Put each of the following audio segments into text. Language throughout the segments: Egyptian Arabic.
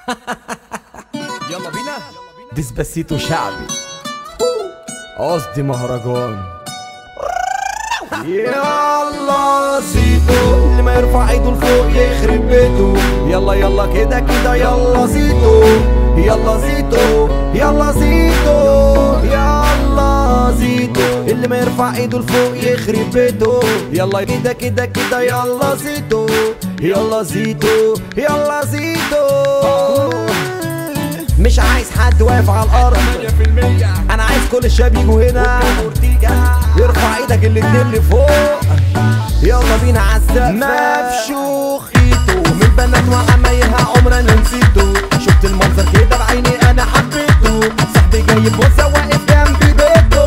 يلا بينا ديسباسيتو شعبي قصدي مهرجان يلا زيتو اللي ما يرفع ايده لفوق يخرب بيته يلا يلا كده كده يلا زيتو يلا زيتو يلا زيتو يلا زيتو اللي ما يرفع ايده لفوق يخرب بيته يلا كده كده كده يلا زيتو يلا زيتو يلا زيتو مش عايز حد واقف على الارض انا عايز كل الشباب يجوا هنا يرفع ايدك الاتنين لفوق يلا بينا عالسقف مفشوخ ايده من البنات وعمايلها عمرنا نسيته شفت المنظر كده بعيني انا حبيته صاحبي جاي بوسه واقف جنبي بيته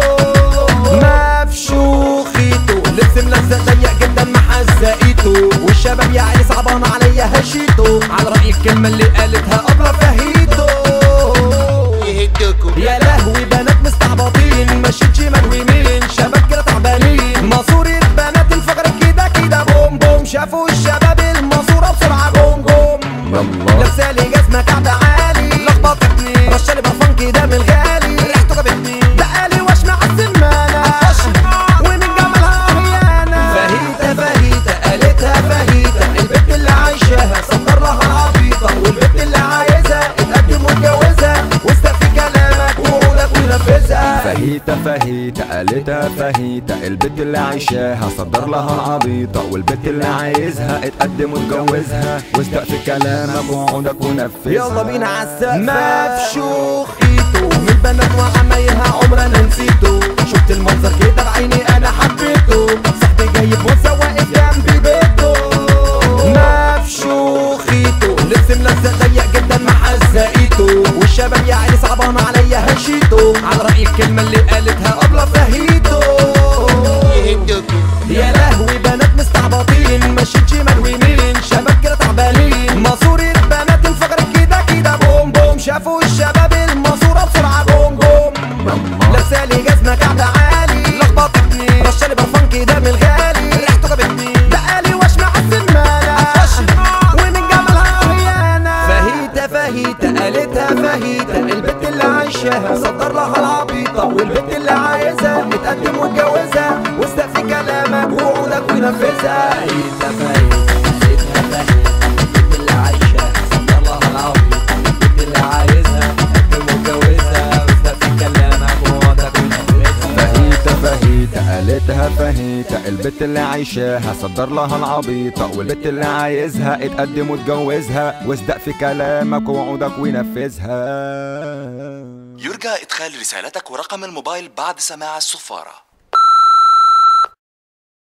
مفشوخ ايده لبس ملزق ضيق جدا محزقيته والشباب يا عيني صعبان عليا هشيته على رأي الكلمة اللي قالتها أبلة فهيته يهدكوا يا لهوي بنات مستعبطين مشيت شمال ويمين شباب كده تعبانين ماسورة بنات انفجرت كده كده بوم بوم شافوا الشباب الماسورة بسرعة جوم جوم لابسالي جزمة كعب عالي لخبطتني رشالي برفان كده من الغالي ريحته جابتني بقالي وش مع السمانة ومن جمالها هيانة فهيتة فهيتة قالتها فهيتة البنت اللي عايشاها صدر لها العبيطة والبنت اللي عايزها اتقدم واتجوزها واستفي كلامك ووعودك ونفذها فهيتة فهيتة قالتها فهيتة البنت اللي عايشاها صدر لها العبيطة والبنت اللي عايزها اتقدم واتجوزها واستقفي كلامك ووعودك ونفذها يلا بينا عالسقف مفشوخ ايده من البنات وعمايلها عمرنا نسيته شفت المنظر كده بعيني انا حبيته صاحبي جاي بوسه واقف جنبي بيته مفشوخ ايده لبس ملزق ضيق جدا محزقيته والشباب يا عيني صعبان عليا هشيته على رأي الكلمة اللي قالتها أبلة فهيته يهدكوا يا لهوي بنات مستعبطين مشيت شمال ويمين شباب كده تعبانين ماسورة بنات انفجرت كده كده بوم بوم شافوا الشباب الماسورة بسرعة جوم جوم لابسالي جزمة كعب عالي لخبطتني رشالي برفان كده من الغالي ريحته جابتني بقالي وش مع السمانة ومن جمالها هيانة فهيتة فهيتة قالتها فهيتة البنت اللي عايشاها صدر لها العبيطة والبنت اللي عايزها اتقدم واتجوزها واستقفي كلامك ووعودك ونفذها فهيتة فهيتة قالتها فهيتة البنت اللي عايشاها صدر لها العبيطة البنت اللي عايزها اتقدم واتجوزها واستقفي كلامك ووعودك ونفذها فهيتة فهيتة قالتها فهيتة البت اللي عايشاها صدر لها العبيطة والبت اللي عايزها اتقدم واتجوزها واصدق في كلامك ووعودك ونفذها يرجى إدخال رسالتك ورقم الموبايل بعد سماع الصفارة